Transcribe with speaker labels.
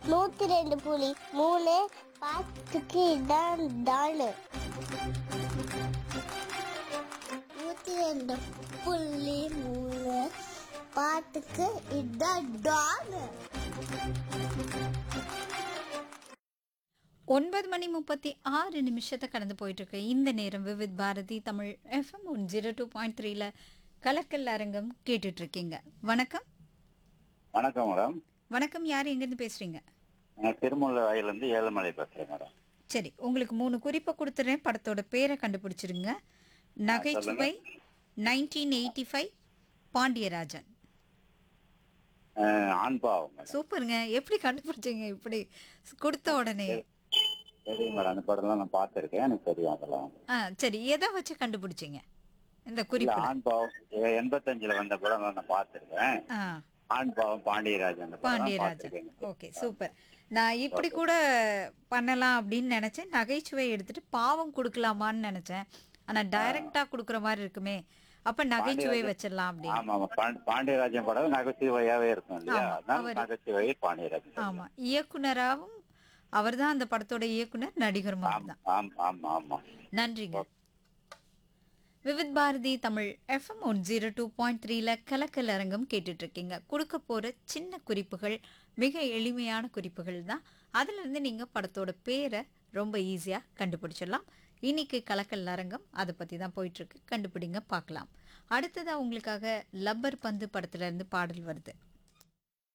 Speaker 1: நூத்தி ரெண்டு புலி மூணு பாத்துக்கு இதான் டானு நூத்தி ரெண்டு புள்ளி மூணு பாட்டுக்கு இதான் டானு
Speaker 2: ஒன்பது மணி முப்பத்தி ஆறு நிமிஷத்தை கடந்து போயிட்டு இருக்கு இந்த நேரம் Vividh Bharati Tamil FM one zero two point த்ரீல கலக்கல் அரங்கம் கேட்டுட்டு இருக்கீங்க வணக்கம்
Speaker 3: வணக்கம் மேடம்
Speaker 2: வணக்கம் யார் எங்கேருந்து பேசுறீங்க
Speaker 3: நான் திருமூல வாயிலிருந்து ஏழுமலை பேசுறேன் மேடம்
Speaker 2: சரி உங்களுக்கு மூணு குறிப்பை கொடுத்துறேன் படத்தோட பேரை கண்டுபிடிச்சிருங்க நகைச்சுவை நைன்டீன் எயிட்டி ஃபைவ் பாண்டியராஜன்
Speaker 3: அஹ், ஆண் பாவம் மேடம்
Speaker 2: சூப்பருங்க எப்படி கண்டுபிடிச்சீங்க இப்படி கொடுத்த உடனே
Speaker 3: சரி மேடம் அந்த படம்லாம் நான் பார்த்துருக்கேன் எனக்கு தெரியும் அதெல்லாம்
Speaker 2: ஆ சரி எதை வச்சு கண்டுபிடிச்சீங்க இந்த
Speaker 3: இல்ல
Speaker 2: குறிப்பு
Speaker 3: ஆண் பாவம் எ- எண்பத்தஞ்சுல வந்த படம் நான் பார்த்துருக்கேன்
Speaker 2: ஆ
Speaker 3: ஆண் பாவம் பாண்டியராஜன் அந்த படம்
Speaker 2: பாண்டியராஜன்
Speaker 3: பார்த்துருக்கேன்
Speaker 2: ஓகே சூப்பர் நான் இப்படி கூட பண்ணலாம் அப்படின்னு நினைச்சேன் நகைச்சுவை எடுத்துட்டு பாவம் கொடுக்கலாமான்னு நினைச்சேன் ஆனா டைரக்டா கொடுக்குற மாதிரி இருக்குமே அப்ப நகைச்சுவை வச்சிடலாம் அப்படின்னு
Speaker 3: ஆமா ஆமா பாண்டி- பாண்டியராஜன் படம் நகைச்சுவையாவே இருக்கும் இல்லையா
Speaker 2: ஆமா,
Speaker 3: அதான்
Speaker 2: அவரு-
Speaker 3: நகைச்சுவை பாண்டியராஜன்
Speaker 2: ஆமா இயக்குனராவும் அவர்தான் அந்த படத்தோட இயக்குனர் நடிகரும் அவர்தான்
Speaker 3: ஆமா ஆமா ஆமா
Speaker 2: நன்றிங்க Vividh Bharati Tamil FM one zero two point த்ரீல கலக்கல் அரங்கம் கேட்டுட்டு இருக்கீங்க கொடுக்க போற சின்ன குறிப்புகள் மிக எளிமையான குறிப்புகள் தான் அதுல இருந்து நீங்க படத்தோட பேரை ரொம்ப ஈஸியா கண்டுபிடிச்சிடலாம் இன்னைக்கு கலக்கல் அரங்கம் அதை பத்தி தான் போயிட்டு இருக்கு கண்டுபிடிங்க பார்க்கலாம் அடுத்ததா உங்களுக்காக லப்பர் பந்து படத்துல இருந்து பாடல் வருது